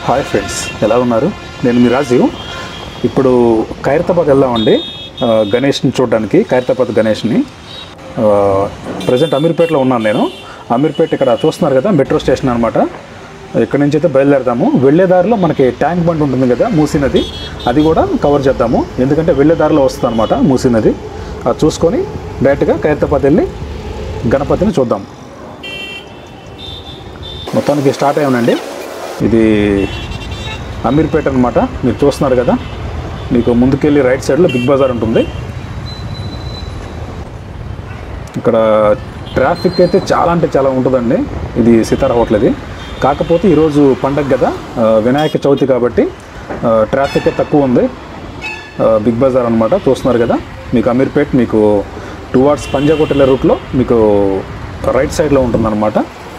hi friends ఎలా ఉన్నారు నేను మీ రాజీవ్ ఇప్పుడు ఖైరతాబాద్ వెళ్దామండి ఆ, గణేష్ని చూడడానికి ఖైరతాబాద్ గణేష్ని ప్రజెంట్ అమీర్పేటలో ఉన్నాను నేను అమీర్పేట ఇక్కడ చూస్తున్నారు కదా మెట్రో స్టేషన్ అనమాట ఇక్కడ నుంచి అయితే బయలుదేరదాము వెళ్ళే దారిలో మనకి ట్యాంక్ బండ్ ఉంటుంది కదా మూసీ నది అది కూడా కవర్ చేద్దాము ఎందుకంటే వెళ్ళే దారిలో వస్తుంది అనమాట మూసీ నది అది చూసుకొని డైరెక్ట్గా ఖైరతాబాద్ వెళ్ళి గణపతిని చూద్దాం మొత్తానికి స్టార్ట్ అయ్యానండి ఇది అమీర్పేట అనమాట మీరు చూస్తున్నారు కదా మీకు ముందుకెళ్ళి రైట్ సైడ్లో బిగ్ బజార్ ఉంటుంది ఇక్కడ ట్రాఫిక్ అయితే చాలా అంటే చాలా ఉంటుందండి ఇది సితారా హోటల్ ఇది కాకపోతే ఈరోజు పండగ కదా ఆ, వినాయక చవితి కాబట్టి ఆ, ట్రాఫిక్ అయితే తక్కువ ఉంది ఆ, బిగ్ బజార్ అనమాట చూస్తున్నారు కదా మీకు అమీర్పేట్ మీకు టువార్డ్స్ పంజాగుట్టెల రూట్లో మీకు రైట్ సైడ్లో ఉంటుందన్నమాట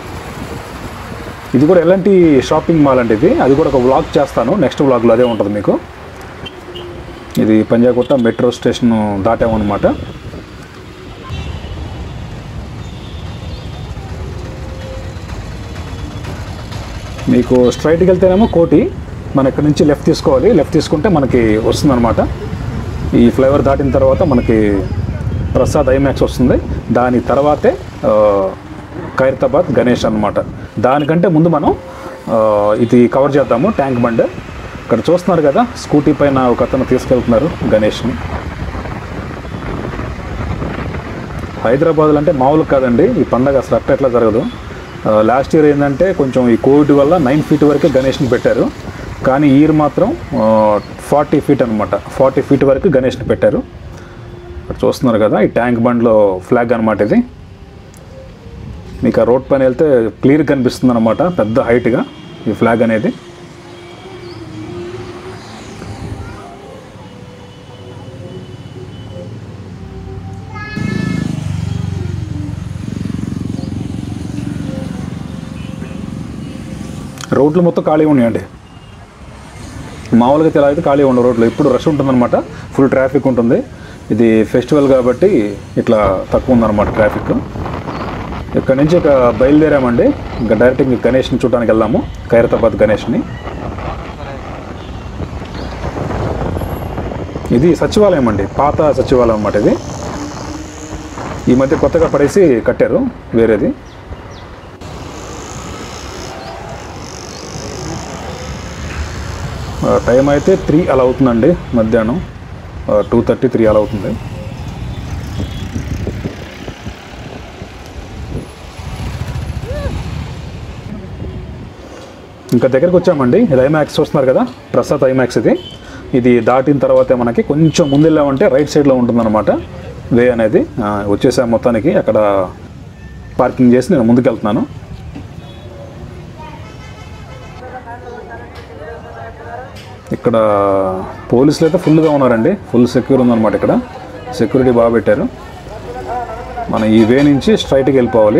ఇది కూడా ఎలాంటి షాపింగ్ మాల్ అంటే ఇది అది కూడా ఒక వ్లాగ్ చేస్తాను నెక్స్ట్ వ్లాగ్లో అదే ఉంటుంది మీకు ఇది పంజాగుట్ట మెట్రో స్టేషన్ దాటామన్నమాట మీకు స్ట్రైట్కి వెళ్తేనేమో కోటి మన ఇక్కడ నుంచి లెఫ్ట్ తీసుకోవాలి లెఫ్ట్ తీసుకుంటే మనకి వస్తుందన్నమాట ఈ ఫ్లైఓవర్ దాటిన తర్వాత మనకి ప్రసాద్ ఐమాక్స్ వస్తుంది దాని తర్వాతే ఆ, ఖైరతాబాద్ గణేష్ అన్నమాట దానికంటే ముందు మనం ఆ, ఇది కవర్ చేద్దాము ట్యాంక్ బండ్ ఇక్కడ చూస్తున్నారు కదా స్కూటీ పైన ఒక అతను తీసుకెళ్తున్నారు గణేష్ని హైదరాబాద్లో అంటే మామూలు కాదండి ఈ పండగ అసలు అట్ట ఎట్లా జరగదు లాస్ట్ ఇయర్ ఏంటంటే కొంచెం ఈ కోవిడ్ వల్ల నైన్ ఫీట్ వరకే గణేష్ని పెట్టారు కానీ ఈ ఇయర్ మాత్రం ఫార్టీ ఫీట్ అనమాట ఫార్టీ ఫీట్ వరకు గణేష్ని పెట్టారు ఇక్కడ చూస్తున్నారు కదా ఈ ట్యాంక్ బండ్లో ఫ్లాగ్ అనమాట ఇది మీకు ఆ రోడ్ పైన వెళ్తే క్లియర్ కనిపిస్తుంది అనమాట పెద్ద హైట్గా ఈ ఫ్లాగ్ అనేది రోడ్లు మొత్తం ఖాళీ ఉన్నాయండి మామూలుగా అయితే ఇలా అయితే ఖాళీ ఉండవు రోడ్లు ఎప్పుడు రష్ ఉంటుందన్నమాట ఫుల్ ట్రాఫిక్ ఉంటుంది ఇది ఫెస్టివల్ కాబట్టి ఇట్లా తక్కువ ఉందన్నమాట ట్రాఫిక్ ఇక్కడ నుంచి ఇక బయలుదేరామండి ఇంకా డైరెక్ట్ ఇంక గణేష్ని చూడడానికి వెళ్దాము ఖైరతాబాద్ గణేష్ని ఇది సచివాలయం అండి పాత సచివాలయం అన్నమాట ఇది ఈ మధ్య కొత్తగా పడేసి కట్టారు వేరేది ఆ, టైం అయితే త్రీ అలా అవుతుందండి మధ్యాహ్నం టూ థర్టీ త్రీ అలా అవుతుంది ఇంకా దగ్గరికి వచ్చామండి ఇది ఐమాక్స్ చూస్తున్నారు కదా ప్రసాద్ ఐమాక్స్ ఇది ఇది దాటిన తర్వాతే మనకి కొంచెం ముందు వెళ్ళామంటే రైట్ సైడ్లో ఉంటుందన్నమాట వే అనేది ఆ, వచ్చేసాం మొత్తానికి అక్కడ పార్కింగ్ చేసి నేను ముందుకు వెళ్తున్నాను ఇక్కడ పోలీసులు అయితే ఫుల్గా ఉన్నారండి ఫుల్ సెక్యూర్ ఉందన్నమాట ఇక్కడ సెక్యూరిటీ బాగా పెట్టారు మనం ఈ వే నుంచి స్ట్రైట్కి వెళ్ళిపోవాలి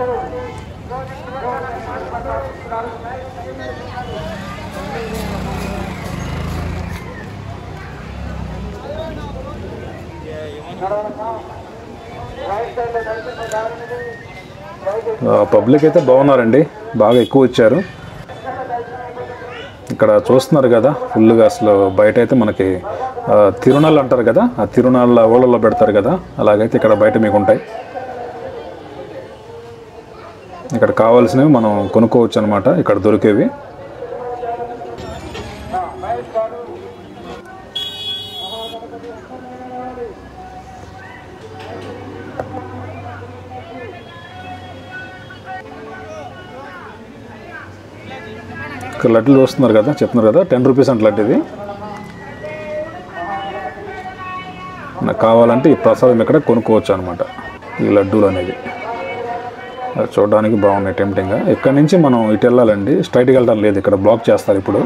పబ్లిక్ అయితే బాగున్నారండి బాగా ఎక్కువ వచ్చారు ఇక్కడ చూస్తున్నారు కదా ఫుల్గా అసలు బయట అయితే మనకి ఆ, తిరునాళ్ళు అంటారు కదా ఆ తిరునాళ్ళ ఓళ్ళలో పెడతారు కదా అలాగైతే ఇక్కడ బయట మీకు ఉంటాయి ఇక్కడ కావాల్సినవి మనం కొనుక్కోవచ్చు అనమాట ఇక్కడ దొరికేవి ఇక్కడ లడ్లు చూస్తున్నారు కదా చెప్తున్నారు కదా టెన్ రూపీస్ అంటే లడ్డు ఇది నాకు కావాలంటే ఈ ప్రసాదం ఇక్కడ కొనుక్కోవచ్చు అనమాట ఈ లడ్డూలు అనేది అది చూడడానికి బాగున్నాయి టెంప్టింగ్గా ఇక్కడ నుంచి మనం ఇటు వెళ్ళాలండి స్ట్రైట్కి వెళ్ళడం లేదు ఇక్కడ బ్లాక్ చేస్తారు ఇప్పుడు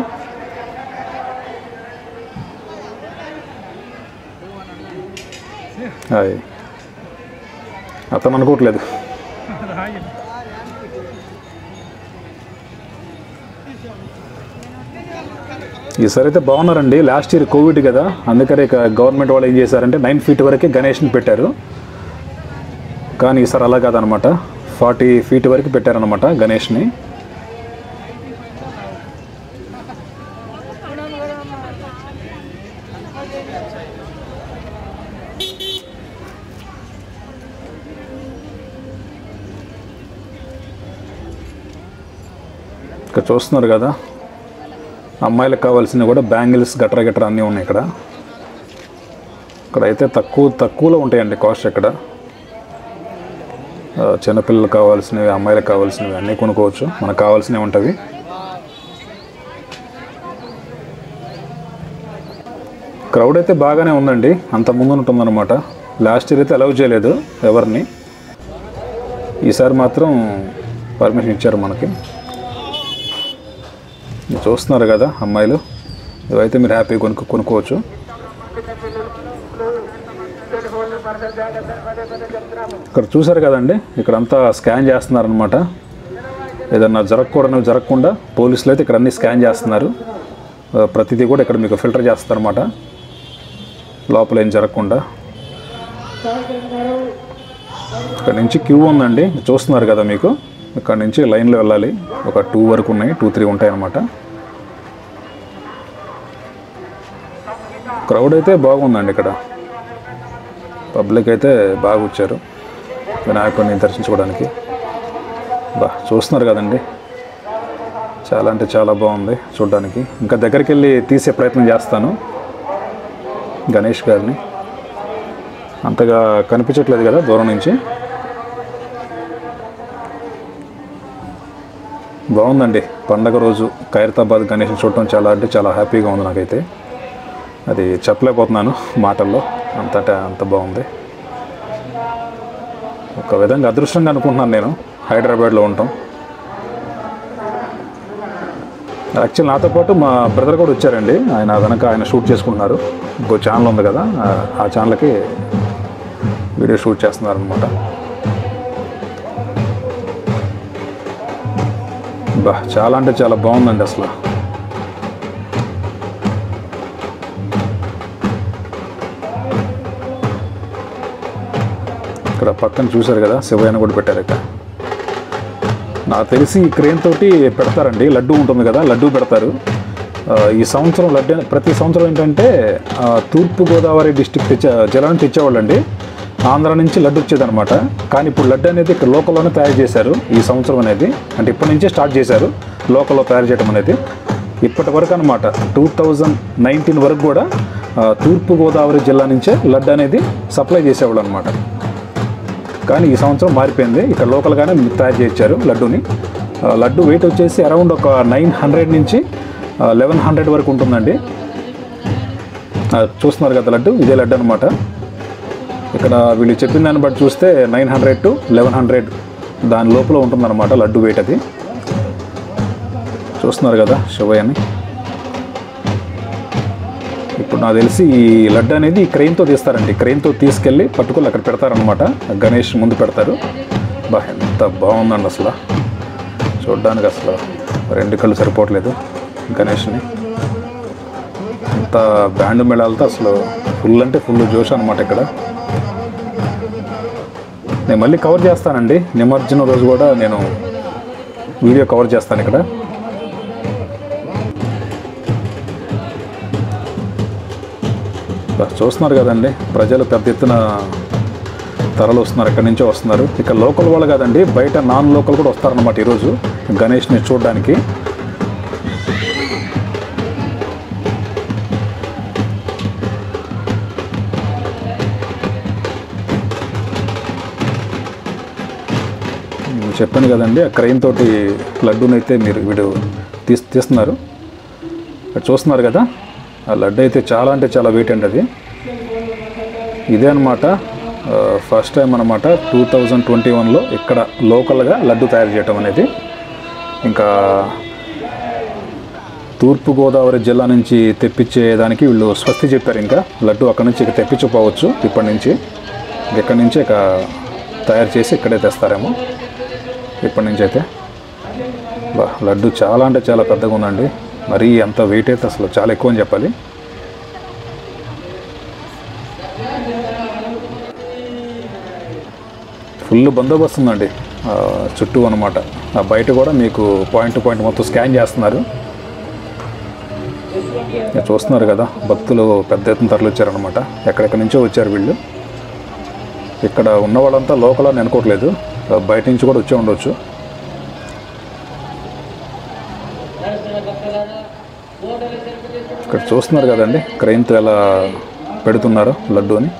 హాయ్ అతను అనుకోవట్లేదు ఈసారి అయితే బాగున్నారండి లాస్ట్ ఇయర్ కోవిడ్ కదా అందుకనే ఇక గవర్నమెంట్ వాళ్ళు ఏం చేశారంటే నైన్ ఫీట్ వరకే గణేష్ని పెట్టారు కానీ ఈసారి అలా కాదనమాట ఫార్టీ ఫీట్ వరకు పెట్టారనమాట గణేష్ని ఇక్కడ చూస్తున్నారు కదా అమ్మాయిలకు కావాల్సినవి కూడా బ్యాంగిల్స్ గట్ర గట్ర అన్నీ ఉన్నాయి ఇక్కడ ఇక్కడ అయితే తక్కువ తక్కువలో ఉంటాయండి కాస్ట్ ఇక్కడ ఆ, చిన్నపిల్లలకు కావాల్సినవి అమ్మాయిలకు కావాల్సినవి అన్నీ కొనుక్కోవచ్చు మనకు కావాల్సినవి ఉంటవి క్రౌడ్ అయితే బాగానే ఉందండి అంత ముందు ఉంటుందన్నమాట లాస్ట్ ఇయర్ అయితే అలౌ చేయలేదు ఎవరిని ఈసారి మాత్రం పర్మిషన్ ఇచ్చారు మనకి మీరు చూస్తున్నారు కదా అమ్మాయిలు ఇవైతే మీరు హ్యాపీగా కొనుక్కు కొనుక్కోవచ్చు ఇక్కడ చూసారు కదండి ఇక్కడ అంతా స్కాన్ చేస్తున్నారనమాట ఏదన్నా జరగకూడదు జరగకుండా పోలీసులు అయితే ఇక్కడ అన్ని స్కాన్ చేస్తున్నారు ఆ, ప్రతిదీ కూడా ఇక్కడ మీకు ఫిల్టర్ చేస్తారన్నమాట లోపల ఏం జరగకుండా ఇక్కడ నుంచి క్యూ ఉందండి చూస్తున్నారు కదా మీకు ఇక్కడ నుంచి లైన్లో వెళ్ళాలి ఒక టూ వరకు ఉన్నాయి టూ త్రీ ఉంటాయి అన్నమాట క్రౌడ్ అయితే బాగుందండి ఇక్కడ పబ్లిక్ అయితే బాగా వచ్చారు వినాయకుడిని దర్శించుకోవడానికి బా చూస్తున్నారు కదండి చాలా అంటే చాలా బాగుంది చూడడానికి ఇంకా దగ్గరికి వెళ్ళి తీసే ప్రయత్నం చేస్తాను గణేష్ గారిని అంతగా కనిపించట్లేదు కదా దూరం నుంచి బాగుందండి పండగ రోజు ఖైరతాబాద్ గణేష్ని చూడటం చాలా అంటే చాలా హ్యాపీగా ఉంది నాకైతే అది చెప్పలేకపోతున్నాను మాటల్లో అంతటా అంత బాగుంది ఒక విధంగా అదృష్టంగా అనుకుంటున్నాను నేను హైదరాబాద్లో ఉంటాం యాక్చువల్ నాతో పాటు మా బ్రదర్ కూడా వచ్చారండి ఆయన వెనక ఆయన షూట్ చేసుకుంటున్నారు ఇంకో ఛానల్ ఉంది కదా ఆ- ఆ ఛానల్కి వీడియో షూట్ చేస్తున్నారు అనమాట బా చాలా అంటే చాలా బాగుందండి అసలు ఇక్కడ పక్కన చూశారు కదా శివయ్యను కూడా పెట్టారు ఇక్కడ నాకు తెలిసి ఈ క్రేన్ తోటి పెడతారండి లడ్డు ఉంటుంది కదా లడ్డు పెడతారు ఆ, ఈ సంవత్సరం లడ్డు ప్రతి సంవత్సరం ఏంటంటే ఆ, తూర్పు గోదావరి డిస్టిక్ తెచ్చే జిల్లా నుంచి తెచ్చేవాళ్ళండి ఆంధ్ర నుంచి లడ్డు వచ్చేదనమాట కానీ ఇప్పుడు లడ్డు అనేది ఇక్కడ లోకల్లోనే తయారు చేశారు ఈ సంవత్సరం అనేది అంటే ఇప్పటి నుంచే స్టార్ట్ చేశారు లోకల్లో తయారు చేయడం అనేది ఇప్పటి వరకు అనమాట టూ థౌజండ్ నైన్టీన్ వరకు కూడా ఆ, తూర్పు గోదావరి జిల్లా నుంచే లడ్డు అనేది సప్లై చేసేవాళ్ళు అనమాట కానీ ఈ సంవత్సరం మారిపోయింది ఇక్కడ లోకల్గానే తయారు చేయించారు లడ్డూని ఆ, లడ్డు వెయిట్ వచ్చేసి అరౌండ్ ఒక నైన్ హండ్రెడ్ నుంచి లెవెన్ హండ్రెడ్ వరకు ఉంటుందండి ఆ, చూస్తున్నారు కదా లడ్డు ఇదే లడ్డు అనమాట ఇక్కడ వీళ్ళు చెప్పిన దాన్ని బట్టి చూస్తే nine hundred to eleven hundred దాని లోపల ఉంటుందన్నమాట లడ్డు వెయిట్ అది చూస్తున్నారు కదా శివయ్యని ఇప్పుడు నాకు తెలిసి ఈ లడ్డు అనేది ఈ క్రెయిన్తో తీస్తారండి క్రెయిన్తో తీసుకెళ్ళి పట్టుకొని అక్కడ పెడతారనమాట గణేష్ ముందు పెడతారు బా ఎంత బాగుందండి అసలు చూడడానికి అసలు రెండు కళ్ళు సరిపోవట్లేదు గణేష్ని అంత బ్యాండ్ మేళాలతో అసలు ఫుల్ అంటే ఫుల్ జోష్ అనమాట ఇక్కడ నేను మళ్ళీ కవర్ చేస్తానండి నిమజ్జనం రోజు కూడా నేను వీడియో కవర్ చేస్తాను ఇక్కడ బా, చూస్తున్నారు కదండి ప్రజలు పెద్ద ఎత్తున తరలు వస్తున్నారు ఎక్కడి నుంచో వస్తున్నారు ఇక్కడ లోకల్ వాళ్ళు కాదండి బయట నాన్ లోకల్ కూడా వస్తారన్నమాట ఈరోజు గణేష్ని చూడడానికి నేను చెప్పాను కదండి ఆ క్రెయిన్ తోటి లడ్డూనైతే మీరు వీడు తీస్ తీస్తున్నారు ఇక్కడ చూస్తున్నారు కదా ఆ లడ్డు అయితే చాలా అంటే చాలా వెయిట్ అండి అది ఇదే అనమాట ఫస్ట్ టైం అనమాట టూ థౌజండ్ ట్వంటీ వన్లో ఇక్కడ లోకల్గా లడ్డు తయారు చేయటం అనేది ఇంకా తూర్పుగోదావరి జిల్లా నుంచి తెప్పించేదానికి వీళ్ళు స్వస్తి చెప్పారు ఇంకా లడ్డు అక్కడి నుంచి ఇక తెప్పించకపోవచ్చు ఇప్పటి నుంచి ఇక్కడి నుంచి ఇక తయారు చేసి ఇక్కడే తెస్తారేమో ఇప్పటి నుంచి అయితే బా లడ్డు చాలా అంటే చాలా పెద్దగా ఉందండి మరీ అంత వెయిట్ అయితే అసలు చాలా ఎక్కువ అని చెప్పాలి ఫుల్ బందోబస్తు ఉందండి ఆ, చుట్టూ అనమాట ఆ బయట కూడా మీకు పాయింట్ టు పాయింట్ మొత్తం స్కాన్ చేస్తున్నారు మీరు చూస్తున్నారు కదా భక్తులు పెద్ద ఎత్తున తరలిచ్చారనమాట ఎక్కడెక్కడి నుంచో వచ్చారు వీళ్ళు ఇక్కడ ఉన్న వాళ్ళంతా లోకల్ అని అనుకోవట్లేదు బయట నుంచి కూడా వచ్చే ఉండొచ్చు ఇక్కడ చూస్తున్నారు కదండి క్రెయిన్తో ఎలా పెడుతున్నారు లడ్డు అని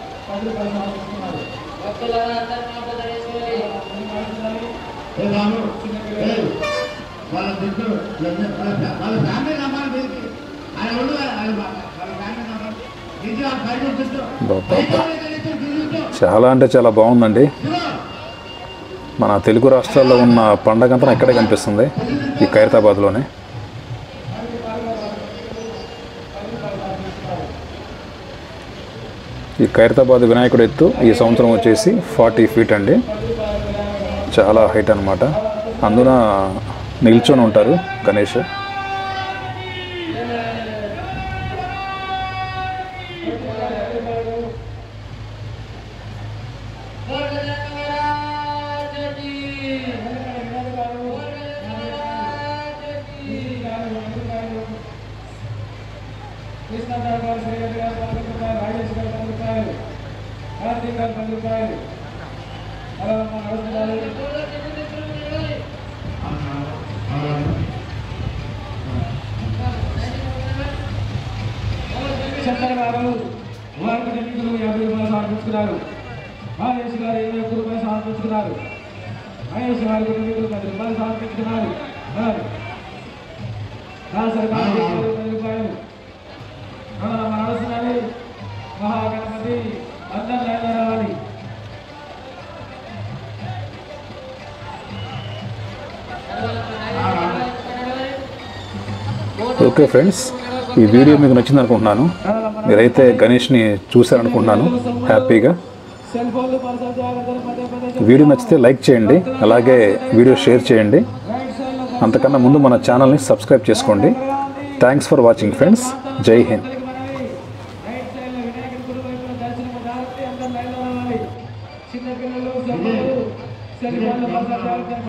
వాళ్ళ దుడ్డు వాళ్ళ ఫ్యామిలీ నెంబర్ మీకు ఆయన ఉండు వాళ్ళ వాళ్ళ ఫ్యామిలీ నెంబర్ ఇది ఆ బయట దుడ్డు బాబా చాలా అంటే చాలా బాగుందండి మన తెలుగు రాష్ట్రాల్లో ఉన్న పండగ అంతా ఇక్కడే కనిపిస్తుంది ఈ ఖైరతాబాద్లోనే ఈ ఖైరతాబాద్ వినాయకుడు ఎత్తు ఈ సంవత్సరం వచ్చేసి ఫార్టీ ఫీట్ అండి చాలా హైట్ అన్నమాట అందున నిల్చొని ఉంటారు గణేష్ కృష్ణ దర్బార్ శ్రీగడ్ గారు పదకొండు రూపాయలు రాజేష్ గారు పది రూపాయలు కార్తీక్ గారు పది రూపాయలు అలా మన నడుస్తున్నారు శంకర్ గారు వారికి ఎన్నికలు యాభై రూపాయలు సమర్పించుకున్నారు మహేష్ గారు ఇరవై ఒక్క రూపాయలు సమర్పించుకున్నారు మహేష్ గారు ఎన్నికలు పది రూపాయలు సమర్పించుకున్నారు దాసరి గారు పది రూపాయలు మన నడుస్తున్నది మహాగణపతి అందరం లైన్లో రావాలి ఓకే ఫ్రెండ్స్ ఈ వీడియో మీకు నచ్చింది అనుకుంటున్నాను మీరైతే గణేష్ని చూశారనుకుంటున్నాను హ్యాపీగా సెల్ ఫోన్లు పర్సనల్ జాగ్రత్తలు పదే పదే వీడియో నచ్చితే లైక్ చేయండి అలాగే వీడియో షేర్ చేయండి రైట్ సైడ్ లో అంతకన్నా ముందు మన ఛానల్ని సబ్స్క్రైబ్ చేసుకోండి థ్యాంక్స్ ఫర్ వాచింగ్ ఫ్రెండ్స్ జై హింద్ రైట్ సైడ్ లో వినాయకుడి గుడి వైపున దర్శనం జాగ్రత్త అందరం లైన్లో రావాలి చిన్న పిల్లలు సెల్ ఫోన్లు పర్సనల్ జాగ్రత్త